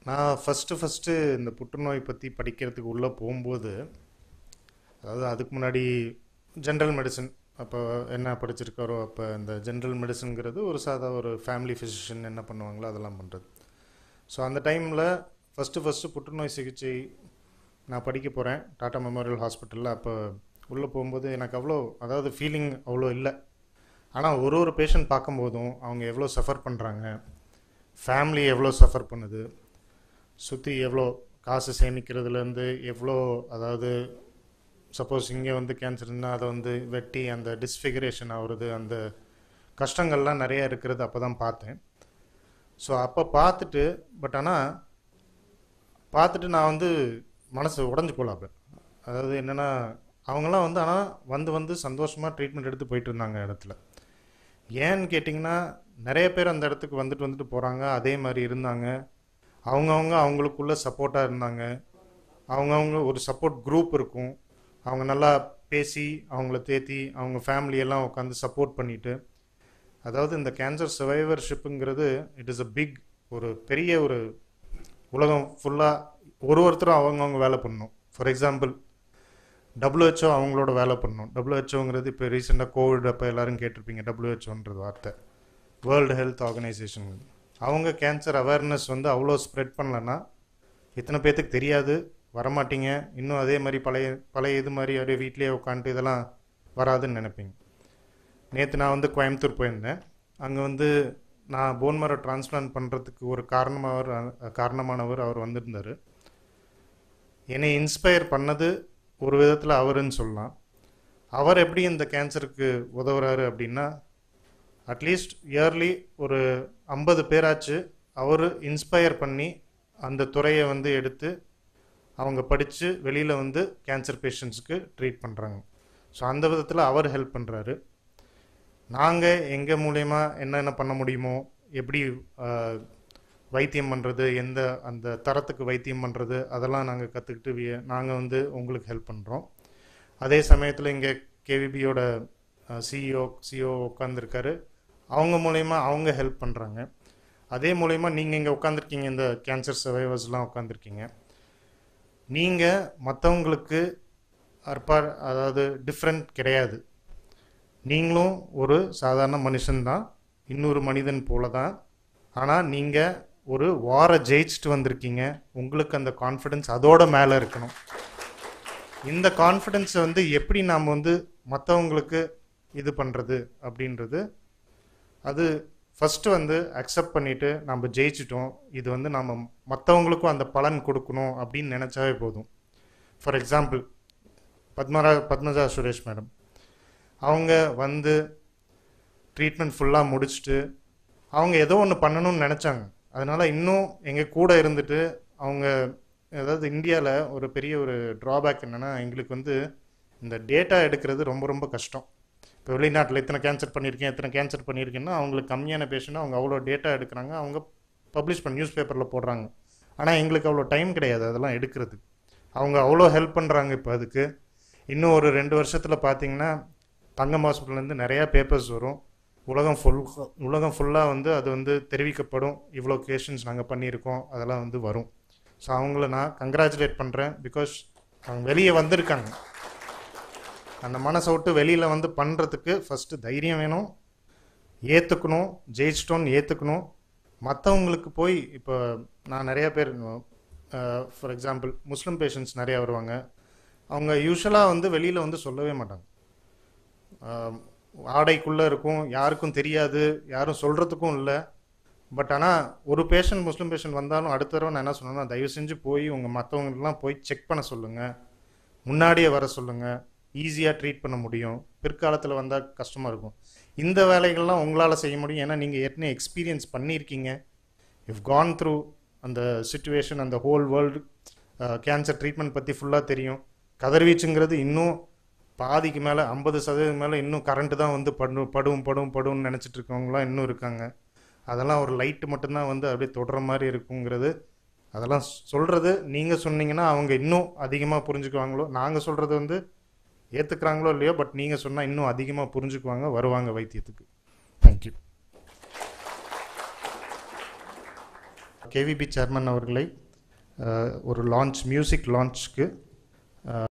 நான் first first இந்த புற்றுநோய் பற்றி படிக்கிறதுக்கு உள்ளே போகும்போது அதாவது அதுக்கு முன்னாடி ஜென்ரல் மெடிசன் அப்போ என்ன படிச்சிருக்காரோ அப்போ இந்த ஜென்ரல் மெடிசனுங்கிறது ஒரு சாதா ஒரு ஃபேமிலி ஃபிசிஷியன் என்ன பண்ணுவாங்களோ அதெல்லாம் பண்ணுறது ஸோ அந்த டைமில் ஃபஸ்ட்டு ஃபஸ்ட்டு புற்றுநோய் சிகிச்சை நான் படிக்க போகிறேன் டாடா மெமோரியல் ஹாஸ்பிட்டலில் அப்போ உள்ளே போகும்போது எனக்கு அவ்வளோ அதாவது ஃபீலிங் அவ்வளோ இல்லை ஆனால் ஒரு ஒரு பேஷண்ட் பார்க்கும்போதும் அவங்க எவ்வளோ சஃபர் பண்ணுறாங்க ஃபேமிலி எவ்வளோ சஃபர் பண்ணுது சுற்றி எவ்வளோ காசு சேமிக்கிறதுலேருந்து எவ்வளோ அதாவது சப்போஸ் இங்கே வந்து கேன்சர்னா அதை வந்து வெட்டி அந்த டிஸ்ஃபிகரேஷன் ஆகுறது அந்த கஷ்டங்கள்லாம் நிறைய இருக்கிறது அப்போ தான் பார்த்தேன் ஸோ அப்போ பார்த்துட்டு பட் ஆனால் பார்த்துட்டு நான் வந்து மனசு உடஞ்சி போல அப்போ அதாவது என்னென்னா அவங்களாம் வந்து ஆனால் வந்து வந்து சந்தோஷமாக ட்ரீட்மெண்ட் எடுத்து போயிட்டு இருந்தாங்க இடத்துல ஏன்னு கேட்டிங்கன்னா நிறைய பேர் அந்த இடத்துக்கு வந்துட்டு வந்துட்டு போகிறாங்க அதே மாதிரி இருந்தாங்க அவங்கவுங்க அவங்களுக்குள்ள சப்போர்ட்டாக இருந்தாங்க அவங்கவுங்க ஒரு சப்போர்ட் குரூப் இருக்கும் அவங்க நல்லா பேசி அவங்கள தேத்தி அவங்க ஃபேமிலியெல்லாம் உட்காந்து சப்போர்ட் பண்ணிட்டு அதாவது இந்த கேன்சர் சர்வைவர்ஷிப்புங்கிறது இட் இஸ் அ பிக் ஒரு பெரிய ஒரு உலகம் ஃபுல்லாக ஒரு ஒருத்தரும் அவங்கவுங்க வேலை பண்ணணும் ஃபார் எக்ஸாம்பிள் டபிள்யூஹெச்ஓ அவங்களோட வேலை பண்ணணும் டபிள்யூஹெச்ஓங்கிறது இப்போ ரீசெண்டாக கோவிட் அப்போ எல்லாரும் கேட்டிருப்பீங்க டபிள்யூஹெச்ஓன்றது வார்த்தை வேர்ல்டு ஹெல்த் ஆர்கனைசேஷன் அவங்க கேன்சர் அவேர்னஸ் வந்து அவ்வளோ ஸ்ப்ரெட் பண்ணலன்னா இத்தனை பேர்த்துக்கு தெரியாது வரமாட்டீங்க இன்னும் அதே மாதிரி பழைய பழைய இது மாதிரி அப்படியே வீட்லேயே உட்காந்துட்டு இதெல்லாம் வராதுன்னு நினைப்பீங்க நேற்று நான் வந்து கோயம்புத்தூர் போயிருந்தேன் அங்கே வந்து நான் போன் மரோ டிரான்ஸ்பிளான்ட் பண்ணுறதுக்கு ஒரு காரணமாவர் காரணமானவர் அவர் வந்திருந்தார் என்னை இன்ஸ்பயர் பண்ணது ஒரு விதத்தில் அவருன்னு சொல்லலாம் அவர் எப்படி இந்த கேன்சருக்கு உதவுறாரு அப்படின்னா அட்லீஸ்ட் இயர்லி ஒரு ஐம்பது பேராச்சு அவர் இன்ஸ்பயர் பண்ணி அந்த துறையை வந்து எடுத்து அவங்க படித்து வெளியில் வந்து கேன்சர் பேஷண்ட்ஸுக்கு ட்ரீட் பண்ணுறாங்க ஸோ அந்த விதத்தில் அவர் ஹெல்ப் பண்ணுறாரு நாங்கள் எங்கள் மூலயமா என்னென்ன பண்ண முடியுமோ எப்படி ஆஹ், வைத்தியம் பண்ணுறது எந்த அந்த தரத்துக்கு வைத்தியம் பண்ணுறது அதெல்லாம் நாங்கள் கற்றுக்கிட்டு நாங்கள் வந்து உங்களுக்கு ஹெல்ப் பண்ணுறோம் அதே சமயத்தில் இங்கே கேவிபியோட சிஇஓ சிஇஓ உட்காந்துருக்காரு அவங்க மூலயமா அவங்க ஹெல்ப் பண்ணுறாங்க அதே மூலயமா நீங்கள் இங்கே உட்காந்துருக்கீங்க இந்த கேன்சர் சர்வைவர்ஸ்லாம் உட்காந்துருக்கீங்க நீங்கள் மற்றவங்களுக்கு அற்பார் அதாவது டிஃப்ரெண்ட் கிடையாது நீங்களும் ஒரு சாதாரண மனுஷன்தான் இன்னொரு மனிதன் போல தான் ஆனால் நீங்கள் ஒரு வாரை ஜெயிச்சுட்டு வந்திருக்கீங்க உங்களுக்கு அந்த கான்ஃபிடென்ஸ் அதோட மேலே இருக்கணும் இந்த கான்ஃபிடென்ஸை வந்து எப்படி நாம் வந்து மற்றவங்களுக்கு இது பண்ணுறது அப்படின்றது அது ஃபஸ்ட்டு வந்து அக்செப்ட் பண்ணிவிட்டு நம்ம ஜெயிச்சிட்டோம் இது வந்து நம்ம மற்றவங்களுக்கும் அந்த பலன் கொடுக்கணும் அப்படின்னு நினச்சாவே போதும் ஃபார் எக்ஸாம்பிள் பத்மரா பத்மஜா சுரேஷ் மேடம் அவங்க வந்து ட்ரீட்மெண்ட் ஃபுல்லாக முடிச்சுட்டு அவங்க ஏதோ ஒன்று பண்ணணும்னு நினச்சாங்க அதனால் இன்னும் எங்கள் கூட இருந்துட்டு அவங்க அதாவது இந்தியாவில் ஒரு பெரிய ஒரு ட்ராபேக் என்னென்னா எங்களுக்கு வந்து இந்த டேட்டா எடுக்கிறது ரொம்ப ரொம்ப கஷ்டம் இப்போ வெளிநாட்டில் இத்தனை கேன்சர் பண்ணியிருக்கேன் எத்தனை கேன்சர் பண்ணியிருக்கேன்னா அவங்களுக்கு கம்மியான பேஷண்ட் அவங்க அவ்வளோ டேட்டா எடுக்கிறாங்க அவங்க பப்ளிஷ் பண்ணி நியூஸ் பேப்பரில் போடுறாங்க ஆனால் எங்களுக்கு அவ்வளோ டைம் கிடையாது அதெல்லாம் எடுக்கிறதுக்கு அவங்க அவ்வளோ ஹெல்ப் பண்ணுறாங்க இப்போ அதுக்கு இன்னும் ஒரு ரெண்டு வருஷத்தில் பார்த்தீங்கன்னா தங்கம் ஹாஸ்பிட்டல்லேருந்து நிறையா பேப்பர்ஸ் வரும் உலகம் ஃபுல் உலகம் ஃபுல்லாக வந்து அது வந்து தெரிவிக்கப்படும் இவ்வளோ கேஷன்ஸ் நாங்கள் பண்ணியிருக்கோம் அதெல்லாம் வந்து வரும் ஸோ அவங்கள நான் கங்க்ராச்சுலேட் பண்ணுறேன் பிகாஸ் அவங்க வெளியே வந்திருக்காங்க அந்த மனசை விட்டு வெளியில் வந்து பண்ணுறதுக்கு ஃபஸ்ட்டு தைரியம் வேணும் ஏற்றுக்கணும் ஜெயிச்சிட்டோன்னு ஏற்றுக்கணும் மற்றவங்களுக்கு போய் இப்போ நான் நிறைய பேர் ஃபார் எக்ஸாம்பிள் முஸ்லீம் பேஷண்ட்ஸ் நிறையா வருவாங்க அவங்க யூஸ்வலாக வந்து வெளியில் வந்து சொல்லவே மாட்டாங்க ஆஹ் ஆடைக்குள்ளே இருக்கும் யாருக்கும் தெரியாது யாரும் சொல்கிறதுக்கும் இல்லை பட் ஆனால் ஒரு பேஷண்ட் முஸ்லீம் பேஷண்ட் வந்தாலும் அடுத்த தடவை நான் என்ன சொன்னேன்னா தயவு செஞ்சு போய் உங்கள் மற்றவங்களுக்குலாம் போய் செக் பண்ண சொல்லுங்கள் முன்னாடியே வர சொல்லுங்கள் ஈஸியாக ட்ரீட் பண்ண முடியும் பிற்காலத்தில் வந்தால் கஷ்டமாக இருக்கும் இந்த வேலைகள்லாம் உங்களால் செய்ய முடியும் ஏன்னா நீங்கள் ஏற்கனவே எக்ஸ்பீரியன்ஸ் பண்ணியிருக்கீங்க இஃப் கான் த்ரூ அந்த சுச்சுவேஷன் அந்த ஹோல் வேர்ல்டு கேன்சர் ட்ரீட்மெண்ட் பற்றி ஃபுல்லாக தெரியும் கதிர்வீச்சுங்கிறது இன்னும் பாதிக்கு மேலே ஐம்பது சதவீதம் மேலே இன்னும் கரண்ட்டு தான் வந்து படும் படும் படும் படும்னு நினச்சிட்டு இருக்கவங்களாம் இன்னும் இருக்காங்க அதெல்லாம் ஒரு லைட்டு மட்டும்தான் வந்து அப்படியே தொடர மாதிரி இருக்குங்கிறது அதெல்லாம் சொல்கிறது நீங்கள் சொன்னீங்கன்னா அவங்க இன்னும் அதிகமாக புரிஞ்சுக்குவாங்களோ நாங்கள் சொல்கிறது வந்து ஏற்றுக்கிறாங்களோ இல்லையோ பட் நீங்கள் சொன்னால் இன்னும் அதிகமாக புரிஞ்சுக்குவாங்க வருவாங்க வைத்தியத்துக்கு தேங்க்யூ கேவிபி சேர்மன் அவர்களை அஹ், ஒரு லான்ச் மியூசிக் லான்ச்சுக்கு